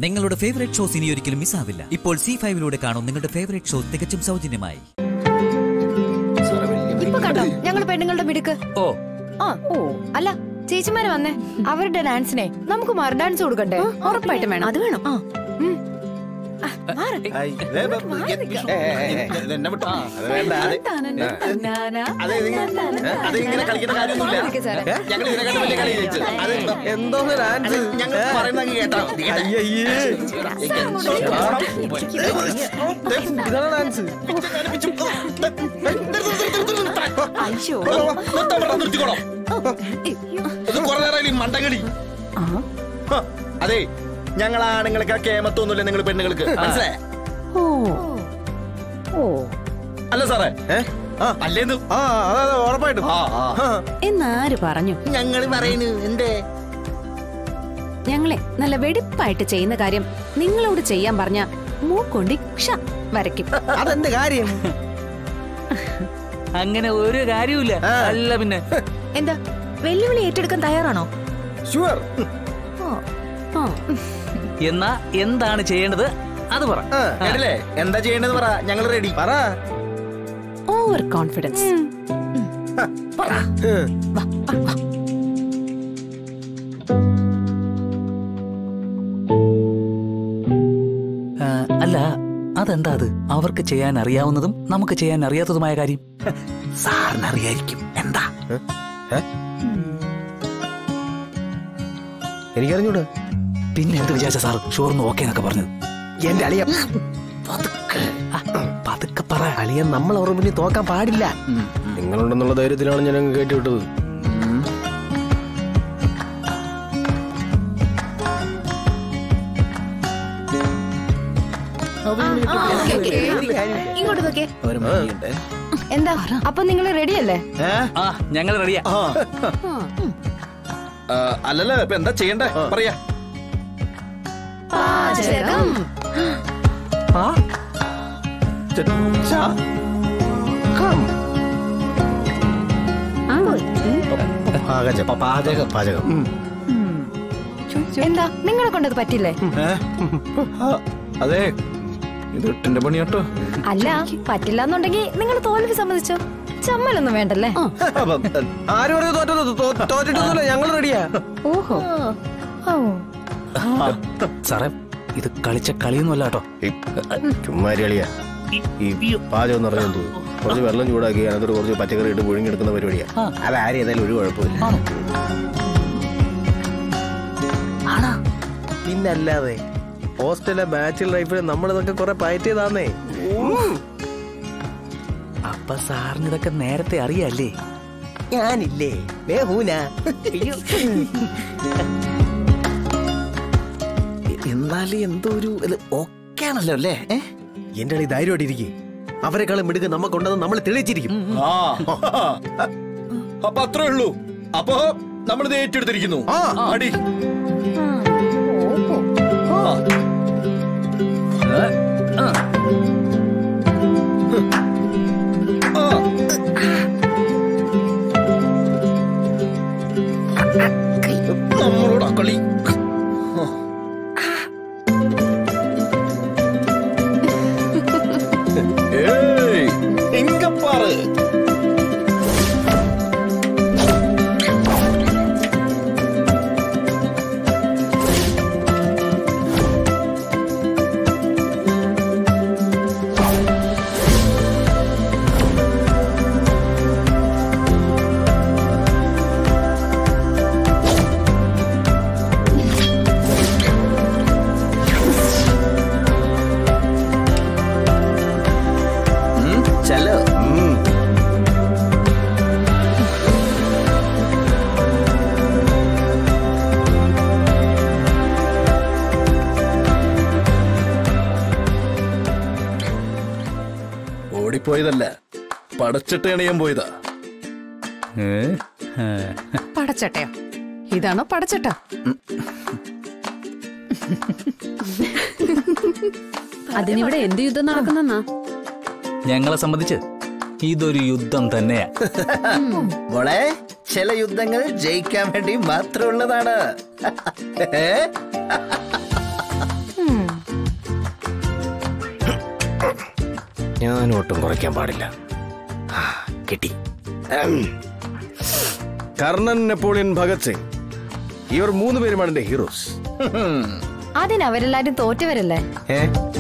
നിങ്ങളുടെ favourite shows ഇനി ഒരിക്കലും മിസ്സാവില്ല ഇപ്പോൾ സി ഫൈവിലൂടെ കാണും നിങ്ങളുടെ ഫേവറേറ്റ് ഷോ തികച്ചും സൗജന്യമായി ഇപ്പൊ കണ്ടോ ഞങ്ങൾ പെണ്ണുങ്ങളുടെ മിടുക്ക് ഓ ആ ഓ അല്ല ചേച്ചിമാര് വന്നേ അവരുടെ ഡാൻസിനെ നമുക്ക് മറ ഡാൻസ് കൊടുക്കണ്ടേ ഉറപ്പായിട്ടും വേണം അത് വേണം ആ ഉം. ആ, മാറ്. എന്നെ വിട്ടോ അത് വേണ്ട അത് അതെ അത് ഇങ്ങനെ കളിക്കേണ്ട കാര്യമൊന്നുമില്ല മാറിക്ക് സാറേ. ഞങ്ങൾ ഇതിനെക്കാട്ട് വലിയ കളി ജയിച്ചു അത് എന്തോന്ന് ഡാൻസ് ഞങ്ങൾ പറയുന്ന അങ്ങ് കേട്ടാ മതി. അയ്യയ്യേ ഇതാണ് ഡാൻസ് അയ്യോ നിർത്താൻ പറഞ്ഞാ നിർത്തിക്കോളാം. ഇത് കുറെ നേരം ഈ മണ്ടകളി ഹ, അതെ ഞങ്ങൾ ആണുങ്ങൾക്ക് കേമത്തൊന്നുമില്ല നിങ്ങൾ പെണ്ണുങ്ങൾക്ക് മനസ്സിലായ ഓ ഓ അല്ല സാറേ ഏ? ആ അല്ലേന്ന് ആ അതെ അതെ ഉറപ്പായിട്ടും ആ ആ. എന്നാര് പറഞ്ഞു ഞങ്ങൾ പറയുന്നു എന്തേ ഞങ്ങളെ നല്ല വെടിപ്പായിട്ട് ചെയ്യുന്ന കാര്യം നിങ്ങളോട് ചെയ്യാൻ പറഞ്ഞ മൂക്കൊണ്ടി ക്ഷ വരയ്ക്കും അതെന്ത് കാര്യം അങ്ങനെ ഒരു കാര്യമില്ല ആ. അല്ല പിന്നെ എന്താ വെല്ലുവിളി ഏറ്റെടുക്കാൻ തയ്യാറാണോ ഷുവർ ആ, എന്നാ എന്താണ് ചെയ്യേണ്ടത് അത് പറ കേട്ടില്ലേ എന്താ ചെയ്യേണ്ടത് പറ ഞങ്ങൾ റെഡി പറ ഓവർ കോൺഫിഡൻസ് ആ, അല്ല അതെന്താ അത് അവർക്ക് ചെയ്യാൻ അറിയാവുന്നതും നമുക്ക് ചെയ്യാൻ അറിയാത്തതുമായ കാര്യം സാറിന് അറിയായിരിക്കും എന്താ എനിക്കറിഞ്ഞൂടാ പിന്നെ എന്ത് വിചാരിച്ച സാർ ഷോർന്ന് ഓക്കെ എന്നൊക്കെ പറഞ്ഞത് എന്റെ അളിയ പതുക്കെ ആ, പതുക്കെ പറ അളിയൻ നമ്മൾ അവരുടെ മുന്നിൽ തോക്കാൻ പാടില്ല ഉം. നിങ്ങളുണ്ടെന്നുള്ള ധൈര്യത്തിലാണ് ഞാൻ അങ്ങ് കയറ്റി വിട്ടത് ഇങ്ങോട്ട് നോക്കേ ഒരു മണിയുണ്ട്. എന്താ അപ്പൊ നിങ്ങൾ റെഡിയല്ലേ ഏ? ആ ഞങ്ങൾ റെഡിയാ ആ. ആ, അല്ലല്ല ഇപ്പൊ എന്താ ചെയ്യണ്ടേ പറയാ പാചകം പാചകം പാചകം പാചകം എന്താ നിങ്ങളെ കൊണ്ടത് പറ്റില്ലേ അതെ ഇത് എട്ടിന്റെ പണി കേട്ടോ അല്ല പറ്റില്ല എന്നുണ്ടെങ്കിൽ നിങ്ങൾ തോൽവി സമ്മതിച്ചോ ചമ്മലൊന്നും വേണ്ടല്ലേ അപ്പം, ആര് പറഞ്ഞു തോറ്റത് തോ- തോറ്റിട്ടൊന്നുമില്ല ഞങ്ങൾ റെഡിയാ ഓഹോ ഓ സാറേ ഇത് കളിച്ച കളിയൊന്നുമല്ല കേട്ടോ ചുമ്മാരി അളിയാ ഈ പാചകം എന്ന് പറഞ്ഞാൽ എന്തോ കുറച്ച് വെള്ളം ചൂടാക്കി അതിനകത്ത് കുറച്ച് പച്ചക്കറി ഇട്ട് പുഴുങ്ങിയെടുക്കുന്ന പരിപാടിയാ അത് ആരും ഏതായാലും ഒരു കുഴപ്പമില്ല പിന്നല്ലാതെ ഹോസ്റ്റലിലെ ബാച്ചിലർ ലൈഫിൽ നമ്മളിതൊക്കെ കുറെ പയറ്റിയതാന്നേ അപ്പൊ സാറിന് ഇതൊക്കെ നേരത്തെ അറിയാല്ലേ ഞാനില്ലേ മേഹൂന എന്നാലും എന്തോ ഒരു ഇത് ഓക്കെ ആണല്ലോ അല്ലേ ഏ? എന്റെ അളി ധൈര്യമായിട്ട് ഇരിക്കേ അവരെക്കാളും മിടുക്ക് നമുക്കുണ്ടെന്ന് നമ്മൾ തെളിയിച്ചിരിക്കും ആ അപ്പൊ അത്രേ ഉള്ളൂ അപ്പൊ നമ്മൾ ഇത് ഏറ്റെടുത്തിരിക്കുന്നു ആ. അടി ആ. നമ്മളോടാ കളി ഏയ് ഇങ്ക പാറ് ചലോ ഓടിപ്പോയതല്ല പടച്ചിട്ട് അണിയാൻ പോയതാ പടച്ചട്ടയോ ഇതാണോ പടച്ചട്ട അതിനിവിടെ എന്ത് യുദ്ധം നടക്കുന്നെന്നാ ഞങ്ങളെ സംബന്ധിച്ച് ഇതൊരു യുദ്ധം തന്നെയാ മോളെ ചില യുദ്ധങ്ങൾ ജയിക്കാൻ വേണ്ടി മാത്രമുള്ളതാണ് ഏ? അഭിമാനം ഒട്ടും കുറയ്ക്കാൻ പാടില്ല ആ, കിട്ടി ഉം. കർണൻ നെപ്പോളിയൻ ഭഗത് സിംഗ് ഇവർ മൂന്ന് പേരുമാണ് എന്റെ ഹീറോസ് അതിന് അവരെല്ലാരും തോറ്റവരല്ലേ ഏ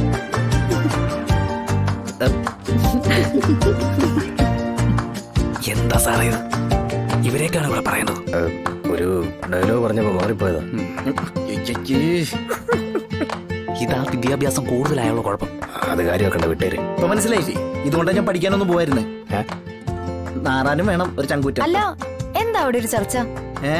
എന്താ സാറേ ഇത് ഇവരേക്കാണ് ഇവിടെ പറയുന്നത് ഏ, ഒരു ഡയലോഗ് പറഞ്ഞപ്പോ മാറിപ്പോയതാ ഇതാ വിദ്യാഭ്യാസം കൂടുതലായുള്ള കുഴപ്പം അത് കാര്യമൊക്കെ വിട്ടേര് ഇപ്പൊ മനസ്സിലായില്ലേ ഇതുകൊണ്ടാ ഞാൻ പഠിക്കാനൊന്നും പോവായിരുന്നു ഏ? നാറാനും വേണം ഒരു ചങ്കൂറ്റം അല്ല എന്താ അവിടെ ഒരു ചർച്ച ഏ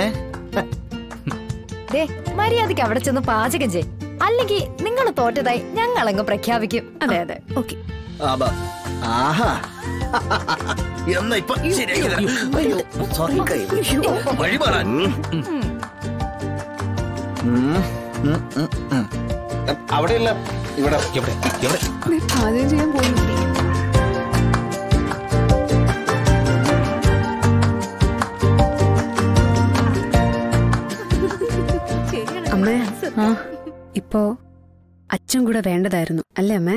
ദേ മര്യാദക്ക് അവിടെ ചെന്ന് പാചകം ചെയ് അല്ലെങ്കിൽ നിങ്ങൾ തോറ്റതായി ഞങ്ങളങ്ങ് പ്രഖ്യാപിക്കും അതെ അതെ ഓക്കെ ആബാ. ആഹാ എന്നാ ഇപ്പൊ ശരിയാക്കി തരാം. അയ്യോ, sorry. വഴി മാറാൻ. ഉം, ഉം, ഉം, ഉം. അവിടെയല്ല ഇവിടെ എവിടെ എവിടെ പാചകം ചെയ്യാൻ പോയി അമ്മേ ആ ഇപ്പോ അച്ഛൻ കൂടെ വേണ്ടതായിരുന്നു അല്ലേ അമ്മേ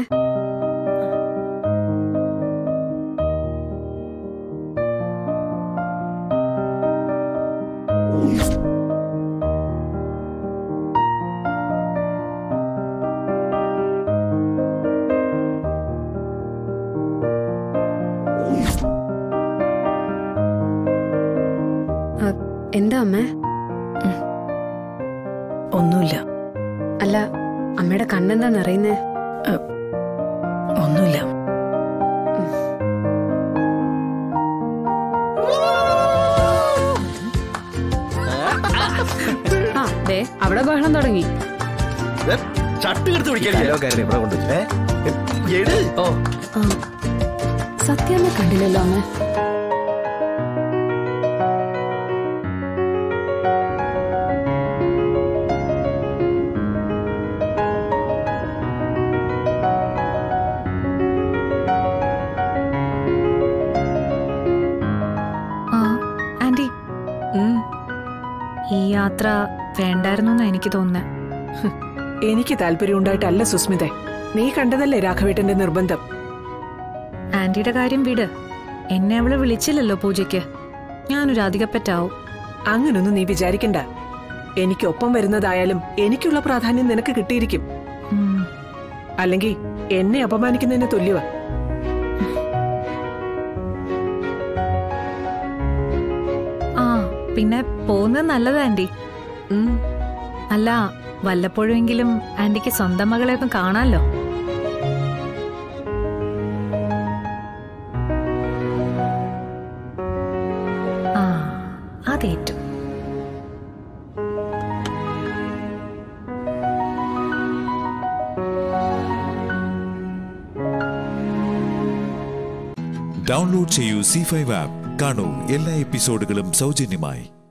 ആ, എന്താ അമ്മേ ഒന്നുമില്ല അല്ല അമ്മയുടെ കണ്ണെന്താ നിറയുന്നേ ഒന്നുമില്ല ആ ദേ അവിടെ ബഹളം തുടങ്ങി ദേ, ചട്ടി എടുത്ത് പിടിക്കല്ലേ ഡയലോഗ് ഇവിടെ കൊണ്ട് ഏ? എട് ഓ ആ സത്യമേ കണ്ടില്ലല്ലോ അമ്മ ആ ആന്റി ഈ യാത്ര വേണ്ടായിരുന്നു എന്നാ എനിക്ക് തോന്നുന്നത് എനിക്ക് താല്പര്യം ഉണ്ടായിട്ടല്ല സുസ്മിതെ നീ കണ്ടതല്ലേ രാഘവേട്ടന്റെ നിർബന്ധം ആന്റിയുടെ കാര്യം വിട് എന്നെ അവള് വിളിച്ചില്ലല്ലോ പൂജയ്ക്ക് ഞാനൊരു അധികപ്പറ്റാവും അങ്ങനൊന്നും നീ വിചാരിക്കണ്ട എനിക്കൊപ്പം വരുന്നതായാലും എനിക്കുള്ള പ്രാധാന്യം നിനക്ക് കിട്ടിയിരിക്കും ഉം. അല്ലെങ്കിൽ എന്നെ അപമാനിക്കുന്നതിന് തുല്യവാ ആ പിന്നെ പോകുന്നത് നല്ലതാ ആന്റി ഉം. അല്ല വല്ലപ്പോഴെങ്കിലും ആന്റിക്ക് സ്വന്തം മകളെയൊക്കെ കാണാമല്ലോ ആ അതേറ്റു ഡൗൺലോഡ് ചെയ്യൂ സി ഫൈവ് ആപ്പ് കാണൂ എല്ലാ എപ്പിസോഡുകളും സൗജന്യമായി